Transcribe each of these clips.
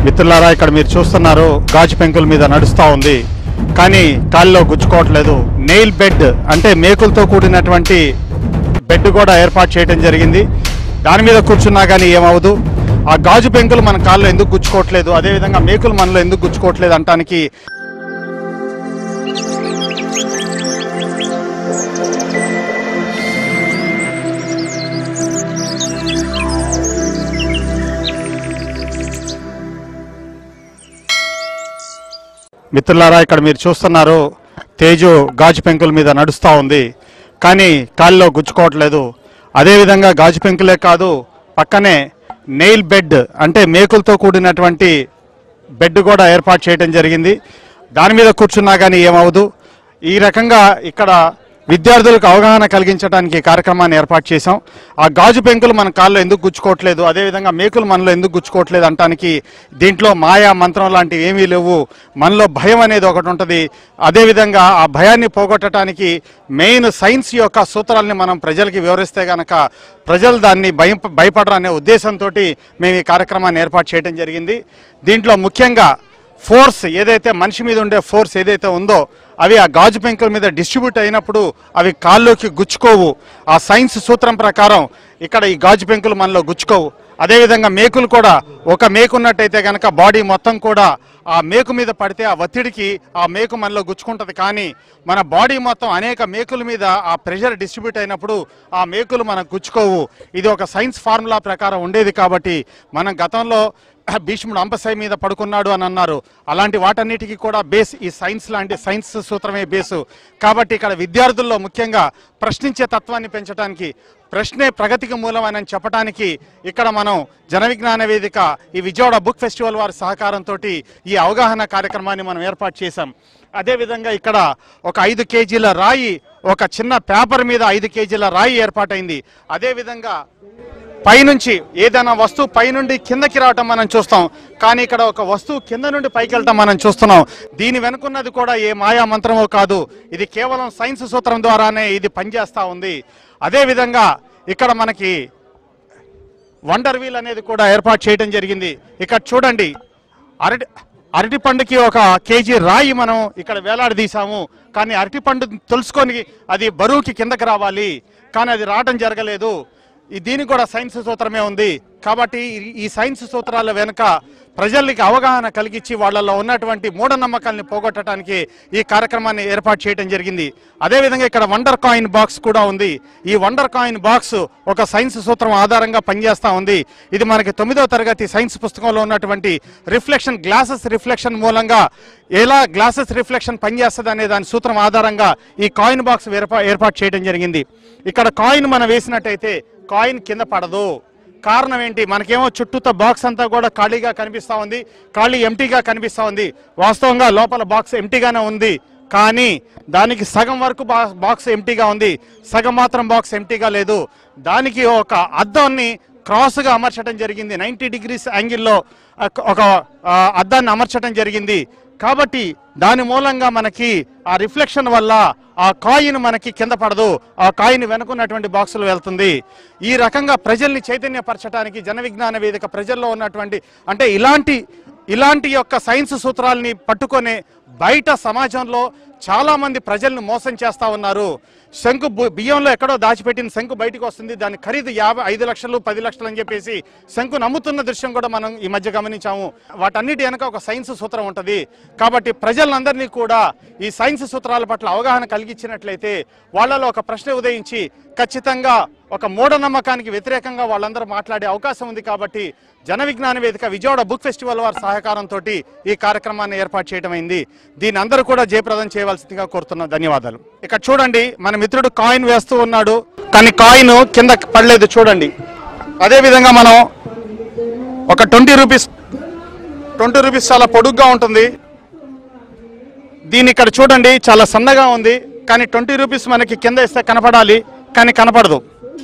మిత్రులారా ఇక్కడ మీరు చూస్తున్నారు గాజు పెంకుల మీద నడుస్తూ ఉంది కానీ కాలిలో గుచ్చుకోవట్లేదు నెయిల్ బెడ్ అంటే మేకులతో కూడినటువంటి బెడ్ కూడా ఏర్పాటు చేయడం జరిగింది దాని మీద కూర్చున్నా కానీ ఏమవదు ఆ గాజు పెంకులు మన కాల్లో ఎందుకు గుచ్చుకోవట్లేదు అదేవిధంగా మేకులు మనలో ఎందుకు గుచ్చుకోవట్లేదు అంటానికి మిత్రులారా ఇక్కడ మీరు చూస్తున్నారు తేజు గాజు పెంకుల మీద నడుస్తూ ఉంది కానీ కాలిలో గుచ్చుకోవట్లేదు అదేవిధంగా గాజు పెంకులే కాదు పక్కనే నెయిల్ బెడ్ అంటే మేకులతో కూడినటువంటి బెడ్ కూడా ఏర్పాటు చేయడం జరిగింది దాని మీద కూర్చున్నా కానీ ఏమవదు ఈ రకంగా ఇక్కడ విద్యార్థులకు అవగాహన కలిగించడానికి ఈ కార్యక్రమాన్ని ఏర్పాటు చేశాం ఆ గాజు పెంకులు మన కాల్లో ఎందుకు గుచ్చుకోవట్లేదు అదేవిధంగా మేకులు మనలో ఎందుకు గుచ్చుకోవట్లేదు అంటానికి దీంట్లో మాయా మంత్రం లాంటివి ఏమీ లేవు మనలో భయం అనేది ఒకటి ఉంటుంది అదేవిధంగా ఆ భయాన్ని పోగొట్టడానికి మెయిన్ సైన్స్ యొక్క సూత్రాలని మనం ప్రజలకి వివరిస్తే గనక ప్రజలు దాన్ని భయం భయపడరనే ఉద్దేశంతో మేము ఈ కార్యక్రమాన్ని ఏర్పాటు చేయడం జరిగింది దీంట్లో ముఖ్యంగా ఫోర్స్ ఏదైతే మనిషి మీద ఉండే ఫోర్స్ ఏదైతే ఉందో అవి ఆ గాజు పెంకుల మీద డిస్ట్రిబ్యూట్ అయినప్పుడు అవి కాల్లోకి గుచ్చుకోవు ఆ సైన్స్ సూత్రం ప్రకారం ఇక్కడ ఈ గాజు పెంకులు మనలో గుచ్చుకోవు అదేవిధంగా మేకులు కూడా ఒక మేకు ఉన్నట్టయితే కనుక బాడీ మొత్తం కూడా ఆ మేకు మీద పడితే ఆ ఒత్తిడికి ఆ మేకు మనలో గుచ్చుకుంటది కానీ మన బాడీ మొత్తం అనేక మేకుల మీద ఆ ప్రెషర్ డిస్ట్రిబ్యూట్ అయినప్పుడు ఆ మేకులు మనకు గుచ్చుకోవు ఇది ఒక సైన్స్ ఫార్ములా ప్రకారం ఉండేది కాబట్టి మనం గతంలో భీష్ముడు అంపశయ మీద పడుకున్నాడు అని అన్నారు అలాంటి వాటన్నిటికీ కూడా బేస్ ఈ సైన్స్ లాంటి సైన్స్ సూత్రమే బేసు కాబట్టి ఇక్కడ విద్యార్థుల్లో ముఖ్యంగా ప్రశ్నించే తత్వాన్ని పెంచడానికి ప్రశ్నే ప్రగతికి మూలమని చెప్పడానికి ఇక్కడ మనం జన విజ్ఞాన వేదిక ఈ విజయవాడ బుక్ ఫెస్టివల్ వారి సహకారంతో ఈ అవగాహన కార్యక్రమాన్ని మనం ఏర్పాటు చేశాం అదేవిధంగా ఇక్కడ ఒక ఐదు కేజీల రాయి ఒక చిన్న పేపర్ మీద ఐదు కేజీల రాయి ఏర్పాటైంది అదేవిధంగా పైనుంచి ఏదైనా వస్తువు పైనుండి కిందకి రావటం మనం చూస్తాం కానీ ఇక్కడ ఒక వస్తువు కింద నుండి పైకి వెళ్ళటం మనం చూస్తున్నాం దీని వెనుకున్నది కూడా ఏ మాయా మంత్రమో కాదు ఇది కేవలం సైన్స్ సూత్రం ద్వారానే ఇది పనిచేస్తా ఉంది అదేవిధంగా ఇక్కడ మనకి వండర్ వీల్ అనేది కూడా ఏర్పాటు చేయడం జరిగింది ఇక్కడ చూడండి అరటి అరటి పండుకి ఒక కేజీ రాయి మనం ఇక్కడ వేలాడదీశాము కానీ అరటి పండు తెలుసుకొని అది బరువుకి కిందకి రావాలి కానీ అది రావడం జరగలేదు ఈ దీనికి కూడా సైన్స్ సూత్రమే ఉంది కాబట్టి ఈ- ఈ సైన్స్ సూత్రాల వెనుక ప్రజలకి అవగాహన కలిగించి వాళ్ళలో ఉన్నటువంటి మూఢనమ్మకాల్ని పోగొట్టడానికి ఈ కార్యక్రమాన్ని ఏర్పాటు చేయడం జరిగింది అదేవిధంగా ఇక్కడ వండర్ కాయిన్ బాక్స్ కూడా ఉంది ఈ వండర్ కాయిన్ బాక్స్ ఒక సైన్స్ సూత్రం ఆధారంగా పనిచేస్తా ఉంది ఇది మనకి తొమ్మిదో తరగతి సైన్స్ పుస్తకంలో ఉన్నటువంటి రిఫ్లెక్షన్ గ్లాసెస్ రిఫ్లెక్షన్ మూలంగా ఎలా గ్లాసెస్ రిఫ్లెక్షన్ పనిచేస్తుంది అనే దాని సూత్రం ఆధారంగా ఈ కాయిన్ బాక్స్ ఏర్పా ఏర్పాటు చేయడం జరిగింది ఇక్కడ కాయిన్ మనం వేసినట్టయితే కాయిన్ కింద పడదు కారణం ఏంటి మనకేమో చుట్టూతో బాక్స్ అంతా కూడా ఖాళీగా కనిపిస్తా ఉంది ఖాళీ ఎంటీగా కనిపిస్తా ఉంది వాస్తవంగా లోపల బాక్స్ ఎంటీగానే ఉంది కానీ దానికి సగం వరకు బా- బాక్స్ ఎంటీగా ఉంది సగం మాత్రం బాక్స్ ఎంటీగా లేదు దానికి ఒక అద్దాన్ని క్రాస్గా అమర్చడం జరిగింది నైంటీ డిగ్రీస్ యాంగిల్లో ఒక ఆ, అద్దాన్ని అమర్చడం జరిగింది కాబట్టి దాని మూలంగా మనకి ఆ రిఫ్లెక్షన్ వల్ల ఆ కాయిన్ మనకి కింద పడదు ఆ కాయిన్ వెనుకున్నటువంటి బాక్సులు వెళ్తుంది ఈ రకంగా ప్రజల్ని చైతన్యపరచడానికి జన విజ్ఞాన వేదిక ప్రజల్లో ఉన్నటువంటి అంటే ఇలాంటి ఇలాంటి యొక్క సైన్స్ సూత్రాల్ని పట్టుకొని బయట సమాజంలో చాలా మంది ప్రజల్ని మోసం చేస్తా ఉన్నారు శంకు బు- బియ్యంలో ఎక్కడో దాచిపెట్టిన శంకు బయటకు వస్తుంది దాని ఖరీదు యాభై ఐదు లక్షలు పది లక్షలు అని చెప్పేసి శంకు నమ్ముతున్న దృశ్యం కూడా మనం ఈ మధ్య గమనించాము వాటన్నిటి వెనక ఒక సైన్స్ సూత్రం ఉంటుంది కాబట్టి ప్రజలందరినీ కూడా ఈ సైన్స్ సూత్రాల పట్ల అవగాహన కలిగించినట్లయితే వాళ్ళలో ఒక ప్రశ్న ఉదయించి ఖచ్చితంగా ఒక మూఢనమ్మకానికి వ్యతిరేకంగా వాళ్ళందరూ మాట్లాడే అవకాశం ఉంది కాబట్టి జన విజ్ఞాన వేదిక విజయవాడ బుక్ ఫెస్టివల్ వారి సహకారంతో ఈ కార్యక్రమాన్ని ఏర్పాటు చేయడం అయింది దీని అందరూ కూడా జయప్రదం చేయవలసిందిగా కోరుతున్నా ధన్యవాదాలు ఇక్కడ చూడండి మన మిత్రుడు కాయిన్ వేస్తూ ఉన్నాడు కానీ కాయిన్ కింద పడలేదు చూడండి అదే విధంగా మనం ఒక ట్వంటీ రూపీస్ ట్వంటీ రూపీస్ చాలా పొడుగ్గా ఉంటుంది దీన్ని ఇక్కడ చూడండి చాలా సన్నగా ఉంది కానీ ట్వంటీ రూపీస్ మనకి కింద ఇస్తే కనపడాలి కానీ కనపడదు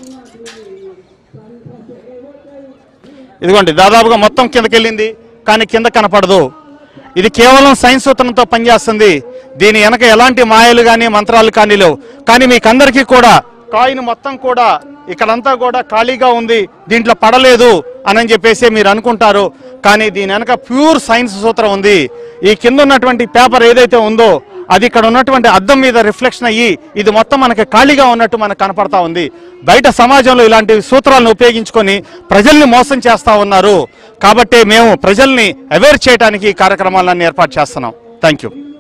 ఇదిగోండి దాదాపుగా మొత్తం కిందకి వెళ్ళింది కానీ కింద కనపడదు ఇది కేవలం సైన్స్ సూత్రంతో పనిచేస్తుంది దీని వెనక ఎలాంటి మాయలు కానీ మంత్రాలు కానీ లేవు కానీ మీకందరికీ కూడా కాయిన్ మొత్తం కూడా ఇక్కడంతా కూడా ఖాళీగా ఉంది దీంట్లో పడలేదు అని చెప్పేసి మీరు అనుకుంటారు కానీ దీని వెనక ప్యూర్ సైన్స్ సూత్రం ఉంది ఈ కింద ఉన్నటువంటి పేపర్ ఏదైతే ఉందో అది ఇక్కడ ఉన్నటువంటి అద్దం మీద రిఫ్లెక్షన్ అయ్యి ఇది మొత్తం మనకి ఖాళీగా ఉన్నట్టు మనకు కనపడతా ఉంది బయట సమాజంలో ఇలాంటి సూత్రాలను ఉపయోగించుకొని ప్రజల్ని మోసం చేస్తా ఉన్నారు కాబట్టి మేము ప్రజల్ని అవేర్ చేయడానికి ఈ కార్యక్రమాలను ఏర్పాటు చేస్తున్నాం థ్యాంక్ యూ